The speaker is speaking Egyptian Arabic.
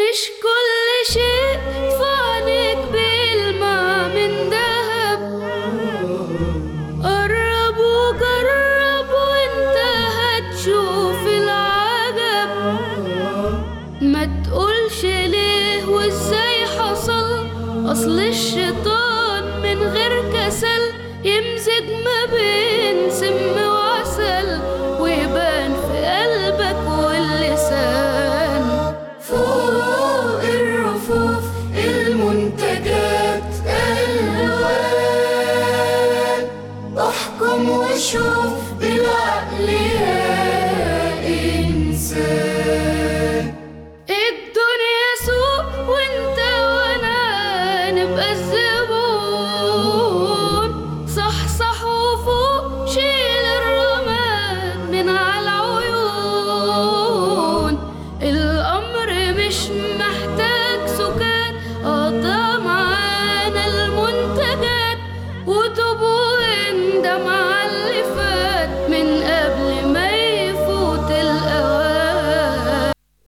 مش كل شيء في عينيك بيلمع من دهب قرب وجرب وانت هتشوف العجب ما تقولش ليه وازاي حصل اصل الشيطان من غير كسل يمزج ما بين